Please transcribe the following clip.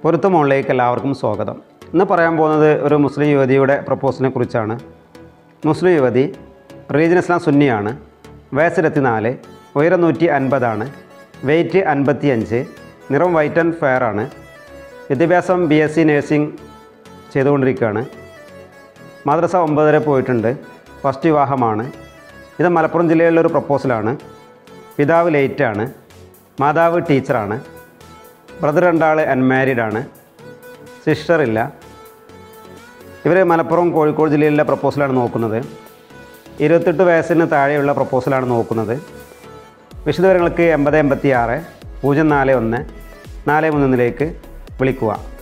പൊരുത്ത മോളിലേക്ക് എല്ലാവർക്കും സ്വാഗതം ഇന്ന് പറയാൻ പോകുന്നത് ഒരു മുസ്ലിം യുവതിയുടെ പ്രപ്പോസലിനെ കുറിച്ചാണ് മുസ്ലിം യുവതി റീജിയൻ ഇസ്ലാം സുന്നിയാണ് വയസ്സ് ഇരുപത്തിനാല് ഉയരം നൂറ്റി അൻപതാണ് വെയ്റ്റ് അൻപത്തി അഞ്ച് നിറം വൈറ്റ് ആൻഡ് ഫെയർ ആണ് വിദ്യാഭ്യാസം ബി എസ് സി നേഴ്സിംഗ് ചെയ്തുകൊണ്ടിരിക്കുകയാണ് മദ്രസ ഒമ്പത് വരെ പോയിട്ടുണ്ട് ഫസ്റ്റ് വിവാഹമാണ് ഇത് മലപ്പുറം ജില്ലയിലുള്ള ഒരു പ്രപ്പോസലാണ് പിതാവ് ലേറ്റാണ് മാതാവ് ടീച്ചറാണ് ബ്രദർ രണ്ടാൾ അൺമാരീഡ് ആണ് സിസ്റ്റർ ഇല്ല ഇവർ മലപ്പുറം കോഴിക്കോട് ജില്ലയിലെ പ്രപ്പോസലാണ് നോക്കുന്നത് ഇരുപത്തെട്ട് വയസ്സിന് താഴെയുള്ള പ്രപ്പോസലാണ് നോക്കുന്നത് വിശദവിവരങ്ങൾക്ക് എൺപത് എൺപത്തി ആറ് പൂജ്യം നാല് ഒന്ന് നാല് മൂന്നിലേക്ക് വിളിക്കുക